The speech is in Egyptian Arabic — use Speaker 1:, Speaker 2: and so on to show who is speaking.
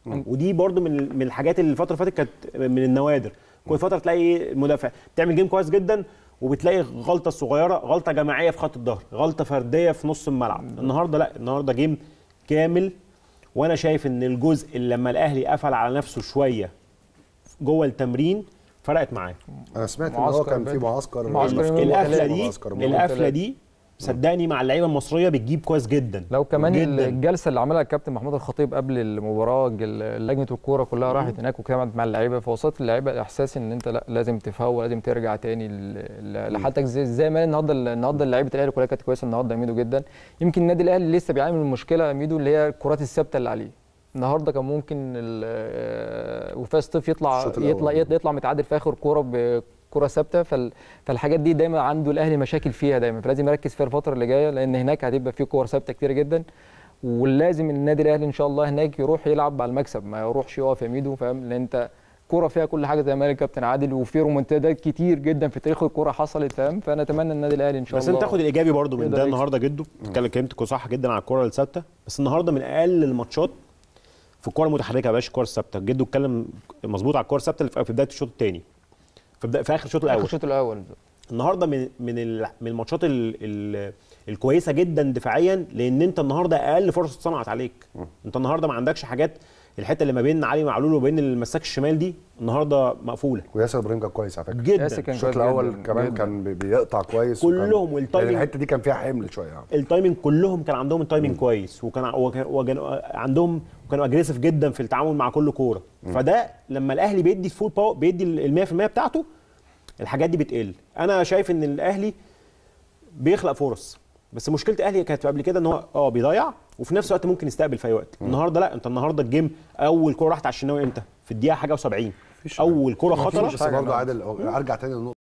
Speaker 1: ودي برضو من من الحاجات اللي الفتره اللي فاتت كانت من النوادر كل فتره تلاقي المدافع بتعمل جيم كويس جدا وبتلاقي غلطه صغيره غلطه جماعيه في خط الظهر غلطه فرديه في نص الملعب النهارده لا النهارده جيم كامل وانا شايف ان الجزء اللي لما الاهلي قفل على نفسه شويه جوه التمرين فرقت معاه
Speaker 2: انا سمعت ان هو
Speaker 3: معسكر
Speaker 2: كان في
Speaker 3: بدري.
Speaker 2: معسكر
Speaker 3: معسكر يوم
Speaker 1: القفله
Speaker 3: الثلاث.
Speaker 1: دي
Speaker 2: معسكر
Speaker 3: يوم
Speaker 1: القفله
Speaker 3: الثلاث.
Speaker 1: دي صدقني مع اللعيبه المصريه بتجيب كويس جدا
Speaker 3: لو كمان
Speaker 1: جداً.
Speaker 3: الجلسه اللي عملها الكابتن محمود الخطيب قبل المباراه جل- لجنه الكوره كلها راحت هناك وكانت مع اللعيبه فوصلت اللعيبه احساس ان انت لا لازم تفوق لازم ترجع تاني ل- ل- لحالتك زي, زي ما النهارده النهارده لعيبه الاهلي كلها كانت كويسه النهارده يا ميدو جدا يمكن النادي الاهلي لسه بيعاني من المشكله يا ميدو اللي هي الكرات الثابته اللي عليه النهارده كان ممكن ال- آه، وفاء سطيف يطلع
Speaker 2: الشوط الأول.
Speaker 3: يطلع يطلع, يطلع متعادل في اخر كوره بكره ثابته فال فالحاجات دي دايما عنده الاهلي مشاكل فيها دايما فلازم يركز فيها الفتره اللي جايه لان هناك هتبقى في كور ثابته كتير جدا ولازم النادي الاهلي ان شاء الله هناك يروح يلعب على المكسب ما يروحش يقف يميده فاهم لان انت كوره فيها كل حاجه زي ما قال الكابتن عادل وفي رومنتادات كتير جدا في تاريخ الكوره حصلت فاهم فانا اتمنى النادي الاهلي ان شاء
Speaker 1: بس
Speaker 3: الله
Speaker 1: انت تاخد الايجابي برضو من
Speaker 3: يقدر
Speaker 1: ده
Speaker 3: يكسب.
Speaker 1: النهارده جده اتكلم كلمتك صح جدا على الكره الثابته بس النهارده من اقل الماتشات في الكره المتحركه يا باشا الكره الثابته جده اتكلم مظبوط على الكره الثابته اللي في في بدايه الشوط الثاني في, بداية في اخر الشوط
Speaker 3: اخر
Speaker 1: الاول
Speaker 3: الشوط الاول
Speaker 1: النهارده من من ال- من الماتشات ال- ال- الكويسه جدا دفاعيا لان انت النهارده اقل فرصه اتصنعت عليك انت النهارده ما عندكش حاجات الحته اللي ما بين علي معلول وبين المساك الشمال دي النهارده مقفوله
Speaker 2: وياسر ابراهيم كان كويس على فكره
Speaker 1: جدا
Speaker 3: ياسر كان
Speaker 2: الشوط
Speaker 3: كويس
Speaker 2: الاول
Speaker 3: جداً،
Speaker 2: كمان
Speaker 3: جداً.
Speaker 2: كان بي- بيقطع كويس وكان-
Speaker 1: كلهم والتايمينج-
Speaker 2: يعني الحته دي كان فيها حمل شويه يعني.
Speaker 1: التايمنج كلهم كان عندهم التايمنج كويس وكان وكان وكان عندهم وكانوا اجريسيف جدا في التعامل مع كل كوره فده لما الاهلي بيدي الفول باور بيدي ال 100% بتاعته الحاجات دي بتقل انا شايف ان الاهلي بيخلق فرص بس مشكله الاهلي كانت قبل كده ان هو اه بيضيع وفي نفس الوقت ممكن يستقبل في اي وقت النهارده لا انت النهارده الجيم اول كوره راحت على الشناوي امتى في الدقيقه حاجه و70 اول كوره خطره
Speaker 2: بس برضه عادل ارجع تاني للنقطه